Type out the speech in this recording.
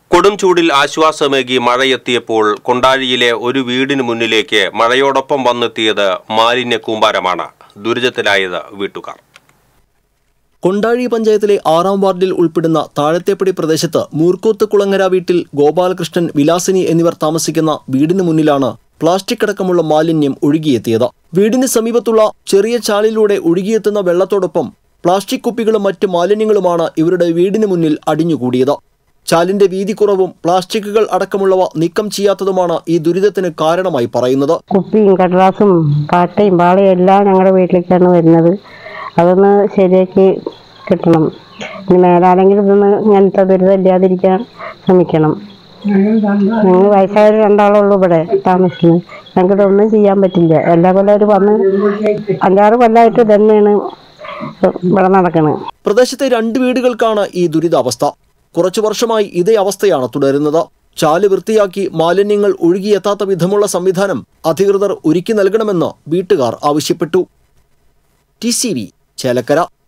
കൊടും ചൂടിൽ ആശ്വാസമേകി മഴയെത്തിയപ്പോൾ കൊണ്ടാഴിയിലെ ഒരു വീടിന് മുന്നിലേക്ക് മഴയോടൊപ്പം വന്നെത്തിയത് മാലിന്യ കൂമ്പാരമാണ് ദുരിതത്തിലായത് വീട്ടുകാർ കൊണ്ടാഴി പഞ്ചായത്തിലെ ആറാം വാർഡിൽ ഉൾപ്പെടുന്ന താഴത്തേപ്പടി പ്രദേശത്ത് മൂർക്കോത്ത് കുളങ്ങര വീട്ടിൽ ഗോപാലകൃഷ്ണൻ വിലാസിനി എന്നിവർ താമസിക്കുന്ന വീടിന് മുന്നിലാണ് പ്ലാസ്റ്റിക് അടക്കമുള്ള മാലിന്യം ഒഴുകിയെത്തിയത് വീടിന് സമീപത്തുള്ള ചെറിയ ചാലിലൂടെ ഒഴുകിയെത്തുന്ന വെള്ളത്തോടൊപ്പം പ്ലാസ്റ്റിക് കുപ്പികളും മറ്റ് മാലിന്യങ്ങളുമാണ് ഇവരുടെ വീടിന് മുന്നിൽ അടിഞ്ഞുകൂടിയത് ചാലിന്റെ വീതി കുറവും പ്ലാസ്റ്റിക്കുകൾ അടക്കമുള്ളവ നീക്കം ചെയ്യാത്തതുമാണ് ഈ ദുരിതത്തിന് കാരണമായി പറയുന്നത് കുപ്പിയും കടലാസും പാട്ടയും പാളയും എല്ലാം ഞങ്ങളുടെ വീട്ടിലേക്കാണ് വരുന്നത് അതൊന്ന് ശരിയാക്കി കിട്ടണം ഇനി മേലാലെങ്കിലും ഇതൊന്ന് ഇങ്ങനത്തെ ദുരിതം ഇല്ലാതിരിക്കാൻ ശ്രമിക്കണം ഞങ്ങൾ വയസ്സായവർ രണ്ടാളുള്ളൂ ഇവിടെ താമസിക്കുന്നത് ഞങ്ങൾക്ക് ഇതൊന്നും ചെയ്യാൻ പറ്റില്ല എല്ലാ കൊല്ലം ഒരു വന്ന് അഞ്ചാറ് കൊല്ലമായിട്ട് തന്നെയാണ് ഇവിടെ നടക്കുന്നത് പ്രദേശത്തെ രണ്ട് വീടുകൾക്കാണ് ഈ ദുരിതാവസ്ഥ കുറച്ചു വർഷമായി ഇതേ അവസ്ഥയാണ് തുടരുന്നത് ചാല് വൃത്തിയാക്കി മാലിന്യങ്ങൾ ഒഴുകിയെത്താത്ത വിധമുള്ള സംവിധാനം അധികൃതർ ഒരുക്കി നൽകണമെന്ന് വീട്ടുകാർ ആവശ്യപ്പെട്ടു ടി സി വി ചേലക്കര